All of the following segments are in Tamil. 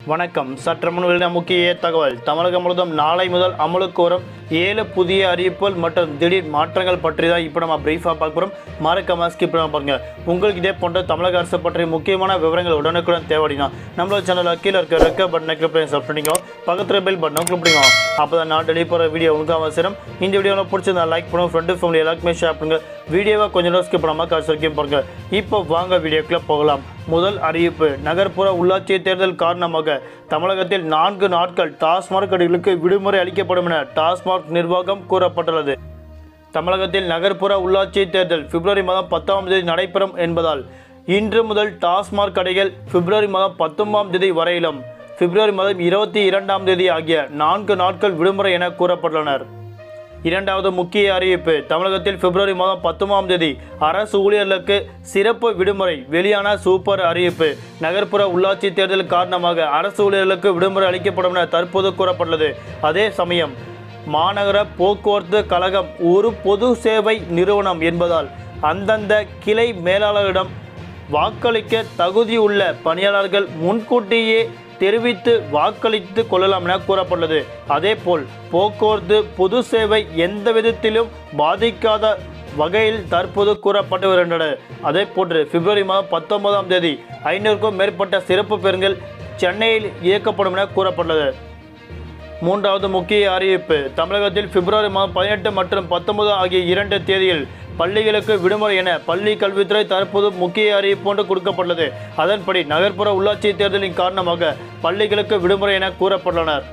வணக்கம் சற்று முன் வெளியான முக்கிய தகவல் தமிழகம் முழுவதும் நாளை முதல் அமலுக்கு வரும் ஏழு புதிய அறிவிப்புகள் மற்றும் திடீர் மாற்றங்கள் பற்றி தான் இப்போ நம்ம பிரீஃபாக பார்க்க போகிறோம் மறக்காம ஸ்கிப் பண்ணாம பாருங்க உங்களுக்கு இதே போன்ற தமிழக அரசு பற்றிய முக்கியமான விவரங்கள் உடனுக்குடன் தேவைடினா நம்மளோட சேனலில் கீழே இருக்க ரெக்க பட்டனை கிளிக் பண்ணி சப் பண்ணிக்கோ பக்கத்தில் பெல் பட்டனை கிளிக் பண்ணிக்கோ அப்போ தான் நான் டெலிவரி போகிற வீடியோ உங்களுக்கு அவசரம் இந்த வீடியோவில் பிடிச்சிருந்தா லைக் பண்ணுங்க ஃப்ரெண்டு ஃபேமிலி எல்லாருக்குமே ஷேர் பண்ணுங்க வீடியோவை கொஞ்சம் நேரம் ஸ்கிப் பண்ணாமல் கடைசி வரைக்கும் பாருங்க இப்போ வாங்க வீடியோக்குள்ளே போகலாம் முதல் அறிவிப்பு நகர்ப்புற உள்ளாட்சி தேர்தல் காரணமாக தமிழகத்தில் நான்கு நாட்கள் டாஸ்மாக் கடைகளுக்கு விடுமுறை அளிக்கப்படும் என டாஸ்மாக் நிர்வாகம் கூறப்பட்டுள்ளது தமிழகத்தில் நகர்ப்புற உள்ளாட்சி தேர்தல் பிப்ரவரி மாதம் பத்தாம் தேதி நடைபெறும் என்பதால் இன்று முதல் டாஸ்மாக் கடைகள் பிப்ரவரி மாதம் பத்தொன்பதாம் தேதி வரையிலும் பிப்ரவரி மாதம் இருபத்தி இரண்டாம் தேதி ஆகிய நான்கு நாட்கள் விடுமுறை என கூறப்பட்டுள்ளனர் இரண்டாவது முக்கிய அறிவிப்பு தமிழகத்தில் பிப்ரவரி மாதம் பத்தொன்பதாம் தேதி அரசு ஊழியர்களுக்கு சிறப்பு விடுமுறை வெளியான சூப்பர் அறிவிப்பு நகர்ப்புற உள்ளாட்சி தேர்தல் காரணமாக அரசு ஊழியர்களுக்கு விடுமுறை அளிக்கப்படும் என தற்போது கூறப்பட்டுள்ளது அதே சமயம் மாநகர போக்குவரத்து கழகம் ஒரு பொது சேவை நிறுவனம் என்பதால் அந்தந்த கிளை மேலாளரிடம் வாக்களிக்க தகுதியுள்ள பணியாளர்கள் முன்கூட்டியே தெரிவித்து வாக்களித்து கொள்ளலாம் என கூறப்பட்டுள்ளது அதேபோல் போக்குவரத்து பொது சேவை எந்த விதத்திலும் பாதிக்காத வகையில் தற்போது கூறப்பட்டு வருகின்றன அதே போன்று பிப்ரவரி மாதம் பத்தொன்பதாம் தேதி ஐநூறுக்கும் மேற்பட்ட சிறப்பு பேருந்துகள் சென்னையில் இயக்கப்படும் என கூறப்பட்டுள்ளது மூன்றாவது முக்கிய அறிவிப்பு தமிழகத்தில் பிப்ரவரி மாதம் பதினெட்டு மற்றும் பத்தொன்பது ஆகிய இரண்டு தேதியில் பள்ளிகளுக்கு விடுமுறை என பள்ளி கல்வித்துறை தற்போது முக்கிய அறிவிப்பு ஒன்று கொடுக்கப்பட்டுள்ளது அதன்படி நகர்ப்புற உள்ளாட்சி தேர்தலின் காரணமாக பள்ளிகளுக்கு விடுமுறை என கூறப்பட்டுள்ளனர்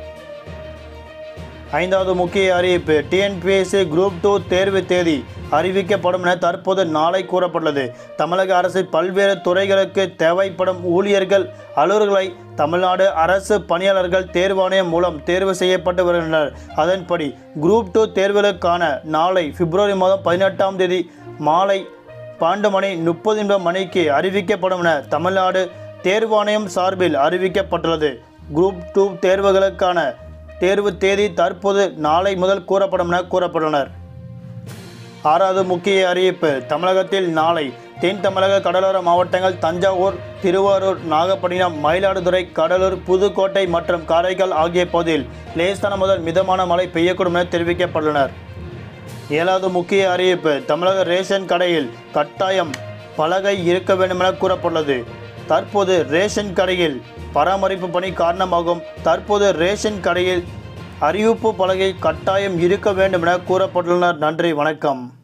ஐந்தாவது முக்கிய அறிவிப்பு டிஎன்பிஎஸ்சி குரூப் டூ தேர்வு தேதி அறிவிக்கப்படும் என தற்போது நாளை கூறப்பட்டுள்ளது தமிழக அரசு பல்வேறு துறைகளுக்கு தேவைப்படும் ஊழியர்கள் அலுவலர்களை தமிழ்நாடு அரசு பணியாளர்கள் தேர்வாணையம் மூலம் தேர்வு செய்யப்பட்டு வருகின்றனர் அதன்படி குரூப் டூ தேர்வுகளுக்கான நாளை பிப்ரவரி மாதம் பதினெட்டாம் தேதி மாலை பன்னெண்டு மணி முப்பது நிமிடம் மணிக்கு அறிவிக்கப்படும் என தமிழ்நாடு தேர்வாணையம் சார்பில் அறிவிக்கப்பட்டுள்ளது குரூப் டூ தேர்வுகளுக்கான தேர்வு தேதி தற்போது நாளை முதல் கூறப்படும் என கூறப்பட்டுள்ளனர் ஆறாவது முக்கிய அறிவிப்பு தமிழகத்தில் நாளை தென் தமிழக கடலோர மாவட்டங்கள் தஞ்சாவூர் திருவாரூர் நாகப்பட்டினம் மயிலாடுதுறை கடலூர் புதுக்கோட்டை மற்றும் காரைக்கால் ஆகிய பகுதியில் லேசான முதல் மிதமான மழை பெய்யக்கூடும் என தெரிவிக்கப்பட்டுள்ளனர் ஏழாவது முக்கிய அறிவிப்பு தமிழக ரேஷன் கடையில் கட்டாயம் பலகை இருக்க வேண்டும் என கூறப்பட்டுள்ளது தற்போது ரேஷன் கடையில் பராமரிப்பு பணி காரணமாகும் தற்போது ரேஷன் கடையில் அறிவிப்பு பலகை கட்டாயம் இருக்க வேண்டும் என கூறப்பட்டுள்ளனர் நன்றி வணக்கம்